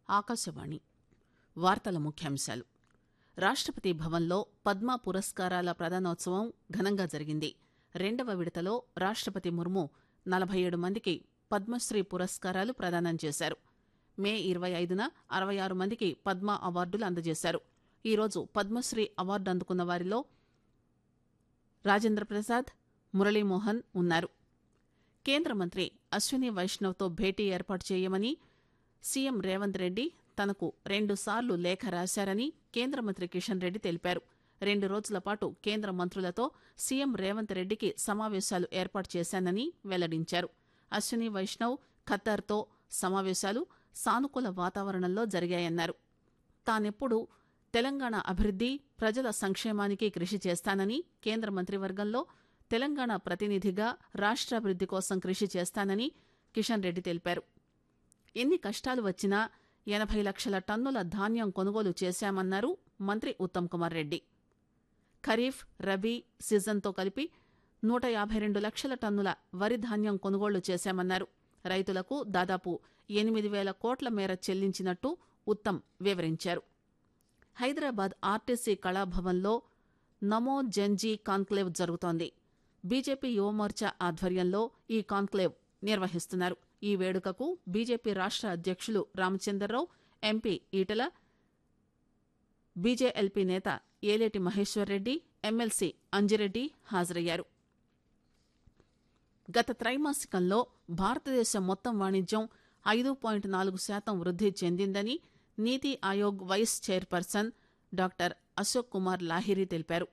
ఆకాశవాణి వార్తల ముఖ్యాంశాలు రాష్టపతి భవన్లో పద్మ పురస్కారాల ప్రదానోత్సవం ఘనంగా జరిగింది రెండవ విడతలో రాష్టపతి ముర్ము నలభై ఏడు మందికి పద్మశ్రీ పురస్కారాలు ప్రదానం చేశారు మే ఇరవై ఐదున అరవై ఆరు మందికి పద్మ అవార్డులు అందజేశారు ఈరోజు పద్మశ్రీ అవార్డు అందుకున్న వారిలో రాజేంద్ర ప్రసాద్ మురళీమోహన్ ఉన్నారు కేంద్ర మంత్రి అశ్విని వైష్ణవ్తో భేటీ ఏర్పాటు చేయమని సీఎం రేవంత్ రెడ్డి తనకు రెండుసార్లు లేఖ రాశారని కేంద్ర మంత్రి కిషన్ రెడ్డి తెలిపారు రెండు రోజుల పాటు కేంద్ర మంత్రులతో సీఎం రేవంత్ రెడ్డికి సమావేశాలు ఏర్పాటు చేశానని వెల్లడించారు అశ్విని వైష్ణవ్ ఖతార్తో సమావేశాలు సానుకూల వాతావరణంలో జరిగాయన్నారు తానెప్పుడు తెలంగాణ అభివృద్ది ప్రజల సంక్షేమానికి కృషి చేస్తానని కేంద్ర మంత్రివర్గంలో తెలంగాణ ప్రతినిధిగా రాష్ట్రాభివృద్ది కోసం కృషి చేస్తానని కిషన్ రెడ్డి తెలిపారు ఎన్ని కష్టాలు వచ్చినా ఎనభై లక్షల టన్నుల ధాన్యం కొనుగోలు చేశామన్నారు మంత్రి ఉత్తమ్ కుమార్ రెడ్డి ఖరీఫ్ రబీ సీజన్తో కలిపి నూట యాభై రెండు లక్షల టన్నుల వరి ధాన్యం కొనుగోళ్లు చేశామన్నారు రైతులకు దాదాపు ఎనిమిది వేల కోట్ల మేర చెల్లించినట్టు ఉత్తమ్ వివరించారు హైదరాబాద్ ఆర్టీసీ కళాభవన్లో నమో జంజీ కాన్క్లేవ్ జరుగుతోంది బీజేపీ యువమోర్చా ఆధ్వర్యంలో ఈ కాన్క్లేవ్ నిర్వహిస్తున్నారు ఈ వేడుకకు బీజేపీ రాష్ట్ర అధ్యక్షులు రామచంద్రరావు ఎంపీ ఈటల బీజేఎల్పీ నేత ఏలేటి మహేశ్వర్రెడ్డి ఎమ్మెల్సీ అంజిరెడ్డి హాజరయ్యారు గత త్రైమాసికంలో భారతదేశ మొత్తం వాణిజ్యం ఐదు పాయింట్ నాలుగు శాతం వృద్ధి చెందిందని Niti Aayog vice chairperson doctor Ashok Kumar Lahiri తెలిపారు